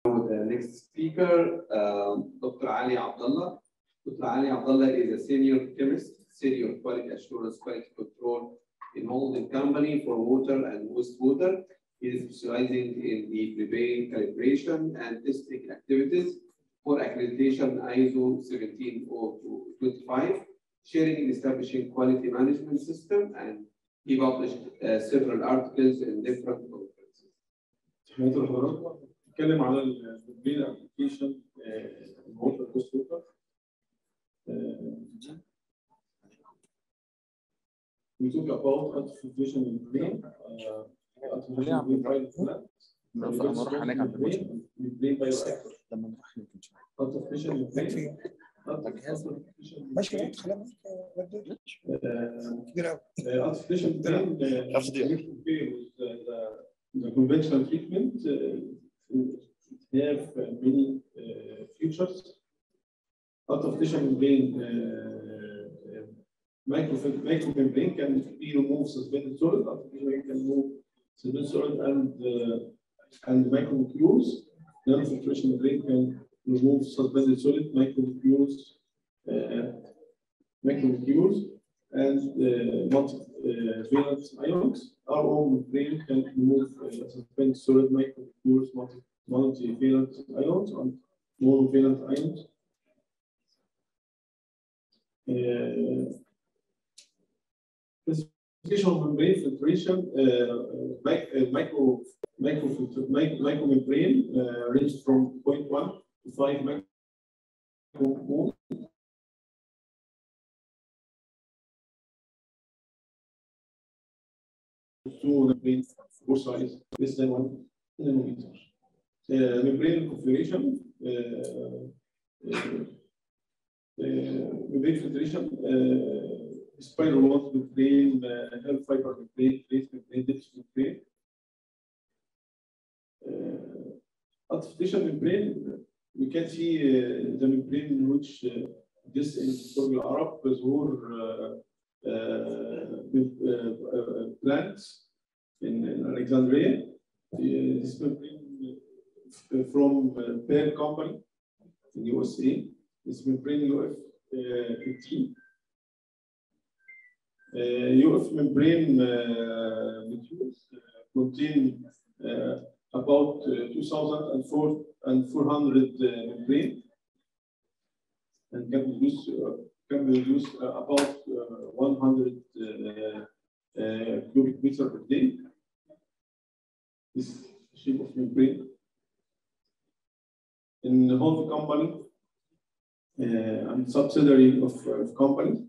the next speaker, um, Dr. Ali Abdullah. Dr. Ali Abdullah is a senior chemist, senior quality assurance quality control in holding company for water and wastewater. He is specializing in the preparing calibration and testing activities for accreditation ISO 17025, sharing and establishing quality management system, and he published uh, several articles in different conferences. تحياتي لحضراتكم نتكلم على الموبيل ابلكيشن ووتر كوست ووتر We talk about artificial membrane, uh, artificial membrane plant, نروح هناك عند المشروع membrane bioreactor, لما نروح يمكن شوية artificial membrane, يكفي artificial ماشي membrane, خلينا ودي uh, كبير قوي uh, artificial membrane uh, نفس دي. need to compare with the, the, the conventional treatment uh, have uh, many uh, features. Artificial membrane uh, uh, micro micromembrane can be removed suspended solid. Artificial membrane can remove suspended solid and uh, and micromolecules. Non-filtration membrane can remove suspended solid, micromolecules, uh, micromolecules, and uh, multi-valent ions. Our own membrane can remove uh, suspended solid, micromolecules, multi multivalent ions and monovalent ions. Uh, Specification of membrane filtration, uh, mic- uh, micro, micro, filter- mic- micromembrane uh, range from 0.1 to 5 micromole. To membrane for size less than 1 nanometer. Uh, membrane configuration, uh, uh, uh, membrane filtration, uh, spiral wand membrane, uh, hair fiber membrane, plate membrane, depth membrane. Uh, artificial membrane, we can see uh, the membrane in which uh, this in Burj Al Arab ظهور uh, uh, uh, uh, plants in, in Alexandria. Uh, this membrane uh, from uh, Pear Company in USA. This membrane UF uh, 15. Uh, UF membrane uh, materials uh, contain uh, about uh, 2,400 and 400 uh, membrane and can be used, uh, can be used uh, about uh, 100 uh, uh, cubic meter per day. This shape of membrane. In the whole company uh, and subsidiary of, of company,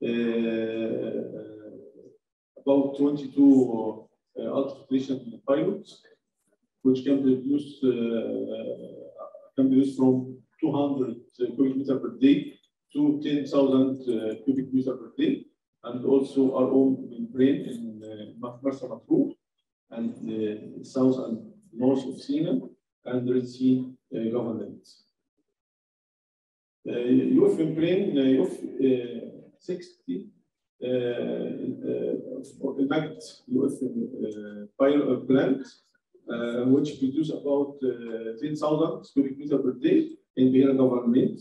uh, about 22 uh, ultrafiltration pilots, which can be used uh, can be used from 200 cubic meter per day to 10,000 uh, cubic meter per day, and also our own membrane in uh, Marsa Matruh and uh, south and north of Sina and Red Sea uh, government. Uh, UF membrane, uh, UF uh, 60 uh, uh, impact UF uh, pilot plant, uh, which produce about uh, 10,000 cubic meter per day in Bahrain government.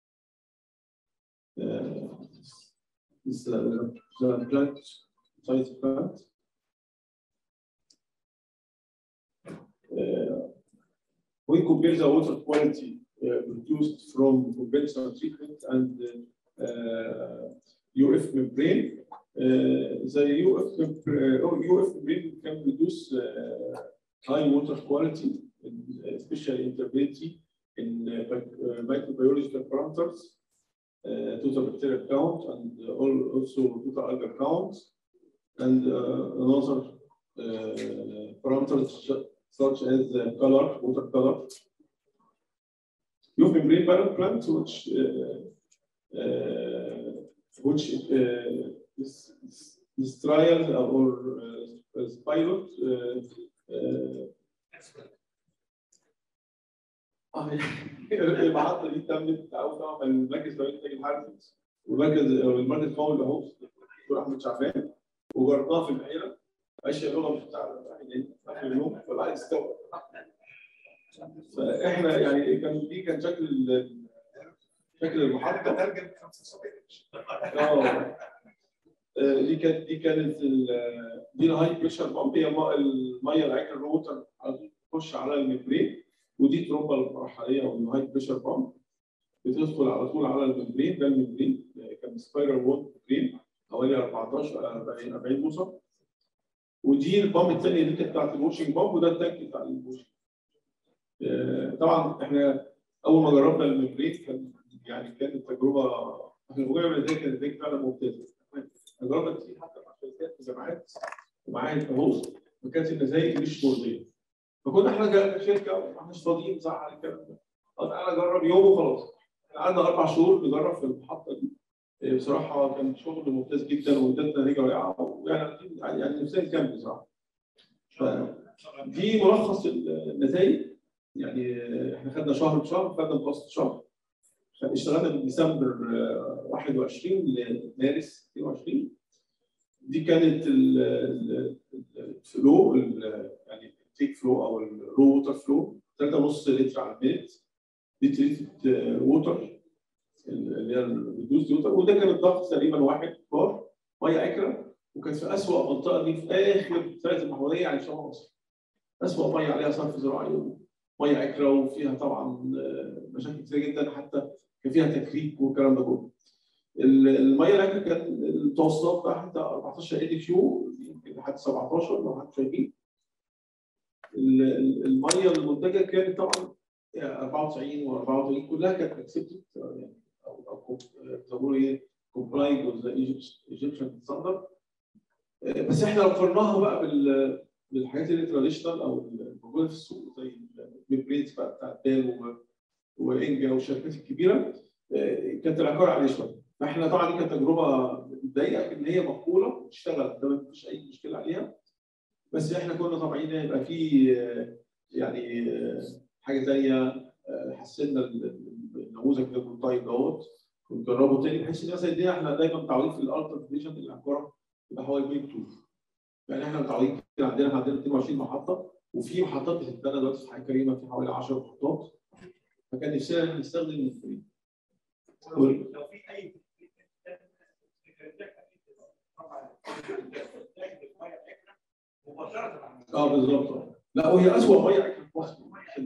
Uh, this is the, the plant, size plant. Uh, we compare the water quality uh, produced from conventional treatment and uh, uh, UF membrane. Uh, the UF, mem- uh, oh, UF membrane can produce uh, high water quality, in- especially integrity in uh, mic- uh, microbiological parameters, uh, total bacterial count, and uh, all, also total algal count, and uh, another uh, parameters su- such as uh, color, water color. UV membrane pilot plant, which uh, uh, which uh, this, this, this trial or uh, as pilot uh, uh, المحطة دي تمت تعاون طبعا من مركز توليد الانتاج الحربي والمركز والمركز القومي للهوس دكتور احمد شعبان وجربناها في البحيره ماشيه اللغه مش بتاع اخر اليوم فالواحد استوعب فاحنا يعني كان دي كان شكل ال- شكل المحطه ترجم 75 اه آه، دي كانت دي كانت ال- دي الهاي بريشر بامب هي الم- الميه العكر الروتر على طول تخش على الممبرين ودي ترومبا المرحليه او الهاي بريشر بامب بتدخل على طول على الممبرين ده الممبرين آه، كان سبايرال وول ممبرين حوالي 14 40 40 بوصه ودي البامب الثانيه دي كانت بتاعت الواشنج بامب وده التانك بتاع الواشنج آه، طبعا احنا اول ما جربنا الممبرين كان يعني كانت تجربه التجربه بالنسبه لي كانت نتائج فعلا ممتازه جربنا كتير حتى مع شركات وجامعات ومعاهد البحوث ما كانت النتائج مش مرضيه فكنا احنا جا- كشركه ما احناش فاضيين نزعل الكلام ده طب تعالى جرب يوم وخلاص احنا قعدنا اربع شهور نجرب في المحطه دي إيه، بصراحه كان شغل ممتاز جدا وادتنا نتيجه رائعه ويعني يعني نفسنا نكمل بصراحه فدي ملخص النتائج يعني آه، احنا خدنا شهر بشهر خدنا متوسط شهر اشتغلنا من ديسمبر آه، 21 لمارس 22 دي كانت ال- ال- الفلو ال- يعني التيك فلو او الرو ووتر فلو 3.5 لتر على المينت دي تريتد ووتر اللي هي الريدوس ووتر وده كان الضغط تقريبا 1 بار ميه عكره وكانت في اسوء منطقه دي في اخر ثلاث محوريه على شمال مصر اسوء ميه عليها صرف زراعي وميه عكره وفيها طبعا آه، مشاكل كتير جدا حتى كان فيها تكريك والكلام ده كله ال- الميه العكره كانت التوسطات بقى حتى 14 اي دي كيو يمكن لحد 17 لو حد شايفين ال- ال- الميه المنتجه كانت طبعا 94 و84 كلها كانت اكسبتد يعني او او كوم- زي ما بيقولوا ايه كومبلاينج وذ ايجيبشن ستاندرد بس احنا لو قارناها بقى بال بالحاجات اللي تراديشنال او الموجوده في السوق زي الميمبرينز بقى بتاعت دال و- وانجا والشركات الكبيره آه، كانت العقار عليه شويه فاحنا طبعا دي كانت تجربه ضيقه ان هي مقبوله وتشتغل تمام مفيش اي مشكله عليها بس احنا كنا طبعا يبقى في آه، يعني آه، حاجه ثانيه آه، حسنا ال- ال- النموذج ده الطيب دوت ونجربه تاني بحيث ان مثلا دي احنا دايما متعودين في الالتر فيجن العقاره تبقى حوالي بين تو يعني احنا متعودين كده عندنا إحنا عندنا 22 محطه وفي محطات بتتبنى دلوقتي في حاجه كريمه في حوالي 10 محطات فكان نفسنا نستخدم الفري لو في اي مباشره اه بالظبط لا وهي اسوء ميه في مصر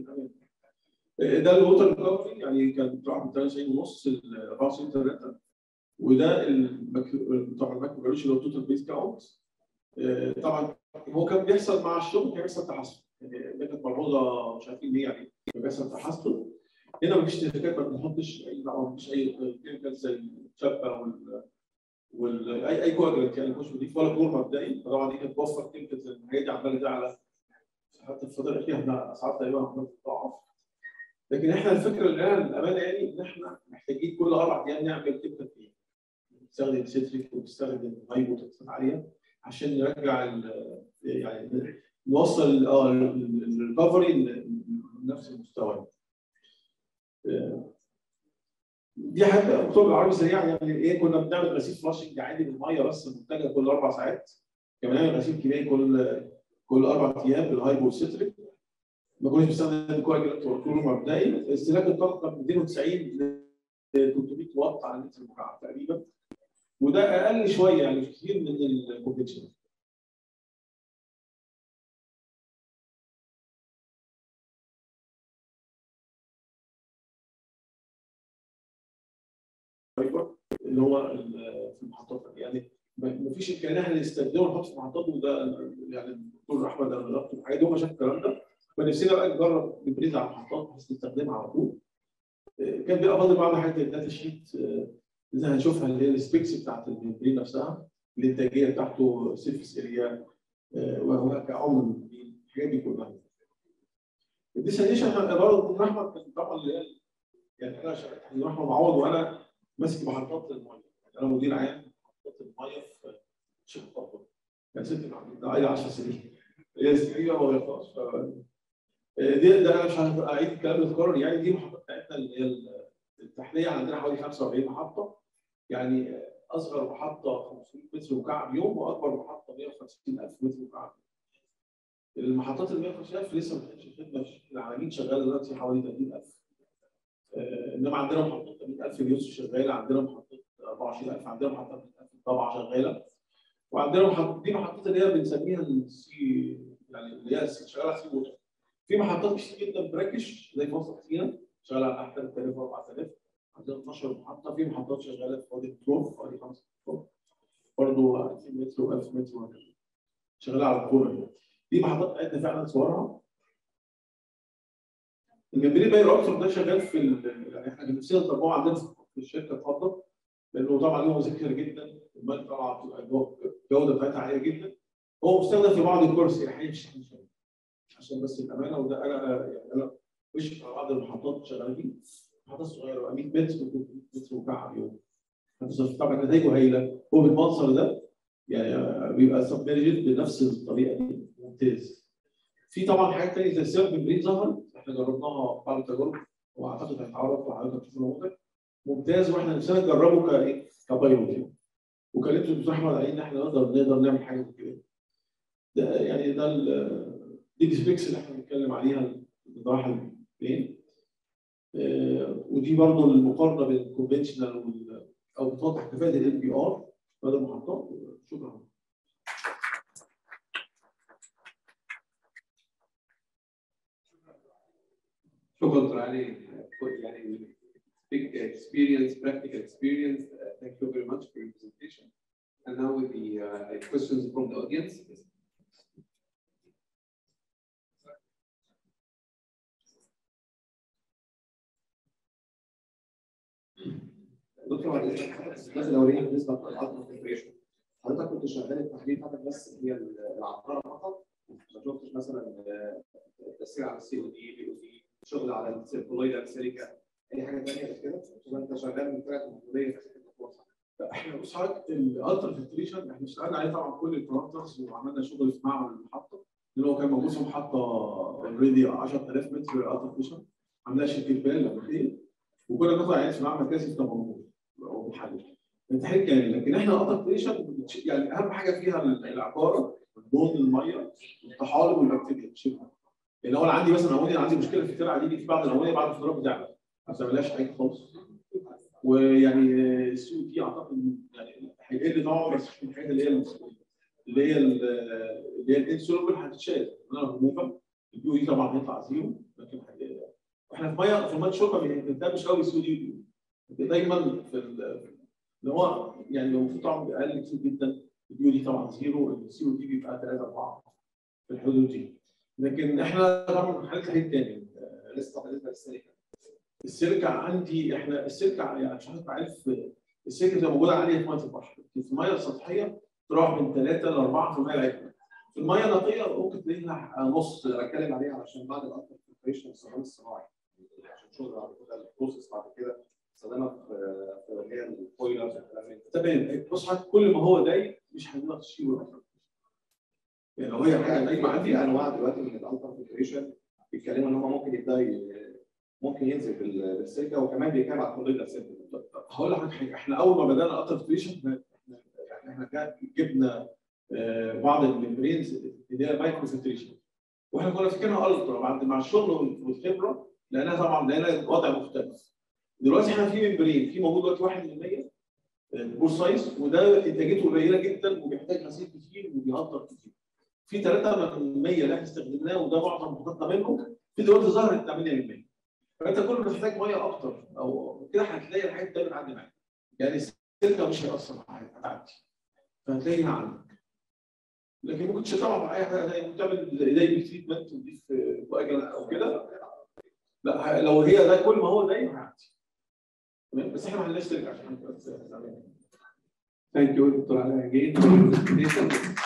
ده الووتر ريكفري يعني كان راح من 93 ونص ل 94 3 وده المك- طبعا الماكرو جالوش اللي هو توتال بيس كاونت طبعا هو كان بيحصل مع الشغل كان بيحصل تحسن يعني ده كانت ملحوظه مش عارفين ليه يعني كان بيحصل تحسن هنا مفيش شركات ما بنحطش اي دعوه مفيش اي كيميكال زي الشابه وال وال اي اي كواجلنت يعني مش بنضيف ولا كلور مبدئي فطبعا دي كانت توفر كيميكالز الحاجات دي عماله تعلى حتى في الفتره الاخيره احنا اسعار تقريبا عماله تتضاعف لكن احنا الفكره اللي انا للامانه يعني ان احنا محتاجين كل اربع ايام نعمل كيميكال فيه نستخدم سيتريك ونستخدم هايبو تكسات عاليه عشان نرجع ال- يعني نوصل اه الريكفري لنفس المستوى آه، دي حاجه مكتوب بالعربي سريع يعني ايه كنا بنعمل غسيل فلاشنج عادي بالميه بس منتجه كل اربع ساعات كمان نعمل غسيل كيميائي كل كل اربع ايام بالهايبو سيتريك ما كناش بنستخدم كواجلنت وكلور مبدئي استهلاك الطاقه كان 290 ل 300 واط على المتر المكعب تقريبا وده اقل شويه يعني مش كتير من الكونفكشن اللي هو ال- في المحطات يعني ما فيش امكانيه احنا نستخدمه ونحط في المحطات وده يعني الدكتور احمد انا جربت الحاجات دي هو شاف الكلام ده فنفسنا بقى نجرب نبريز على المحطات بحيث نستخدمها على طول آه، كان بيبقى فاضل بعض حاجه الداتا شيت آه، اللي هنشوفها اللي هي السبيكس بتاعت الممبرين نفسها الانتاجيه بتاعته سيرفيس اريا وهو كعمر الحاجات دي كلها الديسينيشن برضه من احمد كان طبعا اللي هي يعني انا شغال تحت احمد معوض وانا ماسك محطات الميه يعني انا مدير عام محطات الميه في شيخ طاقه كان ست عائله 10 سنين هي سنين ما غيرتهاش ف- دي ده انا مش هعيد الكلام يتكرر يعني دي المحطات بتاعتنا اللي هي التحليه عندنا حوالي 45 محطه يعني اصغر محطه 500 متر مكعب يوم واكبر محطه 150000 متر مكعب المحطات ال 150000 لسه ما كانتش خدمه العمالين شغاله دلوقتي حوالي 30000 آه، انما عندنا محطات 80000 اليوسف شغاله عندنا محطات 24000 عندنا محطات 100000 طبعا شغاله وعندنا محطات دي محطات اللي هي بنسميها السي يعني اللي هي شغاله على سي ووتر في محطات كتير جدا براكش زي في وسط سينا شغاله على 3000 و4000 عندنا 12 محطه في محطات شغاله في وادي التروف وادي 5 التروف برضه 2000 متر و1000 متر وهكذا شغاله على الكوره دي محطات بتاعتنا فعلا صورها الممبرين باير اكتر ده شغال في ال- يعني احنا بنفسنا نطبقه عندنا في الشركه اتفضل لانه طبعا له مذاكره جدا الماده طبعا بتبقى الجو- الجوده بتاعتها عاليه جدا هو مستخدم في بعض الكورس الحقيقي مش عشان- عشان بس الامانه وده انا يعني انا مش على بعض المحطات شغال فيه محطات صغيره بقى 100 متر و 100 متر مكعب يوم طبعا نتائجه هايله هو بالمنظر ده يعني بيبقى سبمرجد بنفس الطريقه دي ممتاز في طبعا حاجات ثانيه زي السيرف برين ظهر احنا جربناها بعض التجارب واعتقد هيتعرف وحضرتك تشوف نموذج ممتاز واحنا نفسنا نجربه كايه كبايلوت يعني وكلمت الدكتور احمد علي ان احنا نقدر نقدر نعمل حاجه زي كده ده يعني ده ال- دي السبيكس اللي احنا بنتكلم عليها المراحل فين ودي برضه المقارنه بين الكونفنشنال وال او بتوضح كفاءه ال بي ار هذا المحطات شكرا شكرا دكتور علي for- يعني big experience, practical experience. Uh, thank you very much for your presentation. And now with the uh, questions from the audience. دكتور بعد اذنك حضرتك الناس الاوليه بالنسبه للالترا فلتريشن حضرتك كنت شغال التحليل بتاعتك بس هي العقاره فقط ما شفتش مثلا آه، تاثير على السي او دي بي او دي شغل على السيركولويدال سيليكا اي حاجه ثانيه غير كده ولا انت شغال من فرقه المحلوليه في فكره الكورس لا، احنا بص حضرتك الالترا فلتريشن احنا اشتغلنا عليه طبعا كل البارامترز وعملنا شغل في معمل المحطه اللي هو كان موجود في محطه اوريدي 10000 متر الترا فلتريشن عاملاها شركه بال قبل وكنا بناخد عينات في معمل مركزي في تمرموز او بنحلل التحليل كامل لكن احنا الالترا فلتريشن يعني اهم حاجه فيها العقاره لون الميه والطحالب والبكتيريا تشيلها يعني هو انا عندي مثلا امونيا عندي مشكله في الترعه دي في بعض الامونيا بعد الفترات بتعمل ما بتعملهاش حاجه خالص ويعني السي او تي اعتقد يعني هيقل طبعا بس في الحاجات اللي هي اللي هي ال- اللي هي الانسولوبل هتتشال انا ريموفر البي او دي طبعا هيطلع زيرو لكن هي- احنا في ميه في الميه الشرطه ما بنهتمش قوي بالسي او دي دايما في ال- اللي هو يعني لو المفروض طبعا اقل كتير جدا البي او دي طبعا زيرو السي او دي بيبقى 3 4 في الحدود دي لكن احنا طبعا حاجات حاجات تاني لسه بالنسبه للسيليكا السيليكا عندي احنا السيليكا يعني عشان تبقى عارف السيليكا بتبقى موجوده عاليه في ميه البحر في الميه السطحيه تروح من 3 ل 4% العدة في الميه النقيه ممكن تلاقيها نص انا بتكلم عليه علشان بعد الالترا فلتريشن استخدام الصناعي عشان شغل بعد كده البروسيس بعد كده استخدامها في في اللي هي البويلرز والكلام من ده تمام بص حضرتك كل ما هو ضيق مش هتقدر تشيله أكتر. يعني لو هي حاجه دايما في عندي انواع دلوقتي من الالترا فلتريشن بيتكلموا ان هم ممكن يبدا ي- ممكن ينزل بال- بالسلكه وكمان بيتكلم على الكوليدر سيلكا هقول لحضرتك حاجه احنا اول ما بدانا الترا فلتريشن احنا يعني احنا كان جبنا آه، بعض الممبرينز اللي هي مايكرو فلتريشن واحنا كنا فاكرينها الترا بعد مع الشغل والخبره لقيناها طبعا لقينا وضع مختلف دلوقتي احنا في ممبرين في موجود دلوقتي 1% بور سايز وده انتاجيته قليله جدا وبيحتاج غسيل كتير وبيهطر كتير في 3% اللي احنا استخدمناه وده معظم محطاتنا منه في دلوقتي ظهرت 8% فانت كل ما تحتاج ميه اكتر او كده هتلاقي الحاجات دايما عندي معاك يعني السلكه مش هيأثر معاك هتعدي فهتلاقيها عندك لكن ممكن تشتغل مع اي حاجه ثانيه ممكن تعمل زي بي تريتمنت وتضيف كواجلانت او كده لا ه- لو هي ده كل ما هو دايما هيعدي تمام بس احنا ما عندناش سلكه عشان بس Thank you, Dr. Ali, again for your presentation.